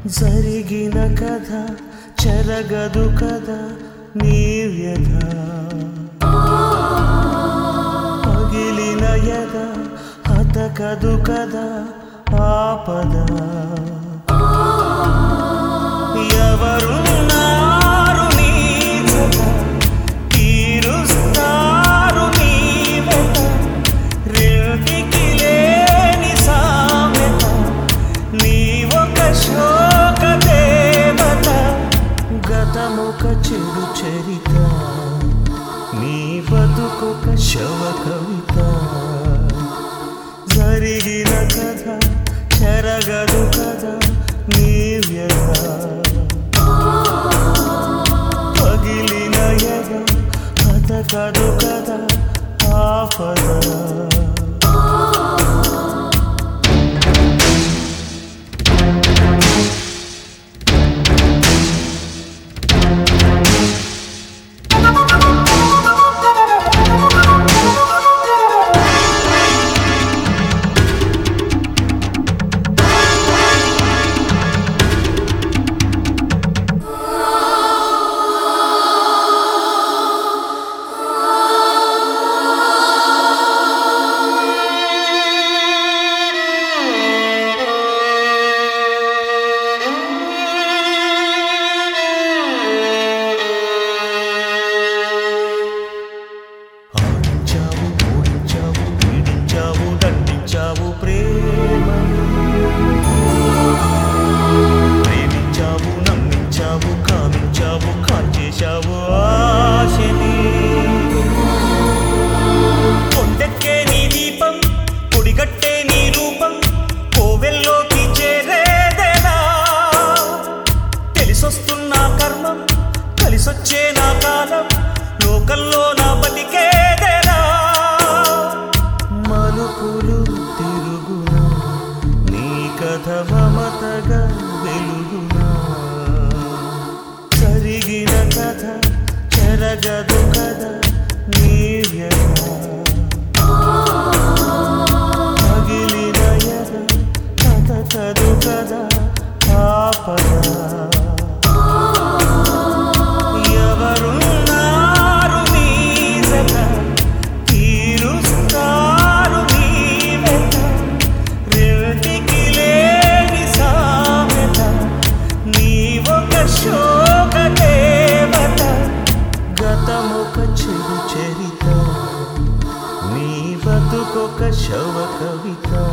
జరిగిన కథ చెరగదు కదా నీ వ్యధ పగిలిన యద హతకదు కదా ఆపద ఎవరున్నారు నీ జత తీరుస్తారు నీ వెత రెంటికి లేని సామెత నీ ఒక శోక దేవత గతమొక చెడు చరిత నీ బతుకొక శవ కవిత జరిగిన కథ చెరగదు కదా నీ వ్యధ పగిలిన యద హతకదు కదా ఆపద ఆడించావు ఓడించావు పీడించావు దండించావు ప్రేమ ప్రేమించావు నమ్మించావు కామించావు కాల్చేశావు ఆశని కొండెక్కే నీ దీపం పొడిగట్టే నీ రూపం కోవెల్లోకి చేరేదేనా తెలిసొస్తున్న కర్మం కలిసొచ్చే నా కాలం లోకల్లో నా బతికేదేనా మలుపులు తిరుగునా నీ కథ మమతగా వెలుగునా జరిగిన కథ చెరగదు కదా నీ వ్యధ పగిలిన యద కథకదు కదా ఆపద ఎవరున్నారు నీ జత తీరుస్తారు నీ వెత రెంటికి లేని సామెత నీ ఒక శోక దేవత గతమొక చెడు చరిత నీ బతుకొక శవ కవిత